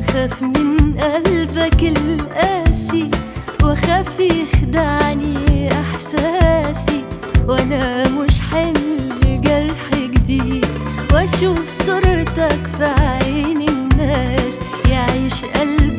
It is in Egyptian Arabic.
أخاف من قلبك القاسي وأخاف يخدعني إحساسي وأنا مش حمل جرح جديد وأشوف صورتك في عين الناس يعيش قلبي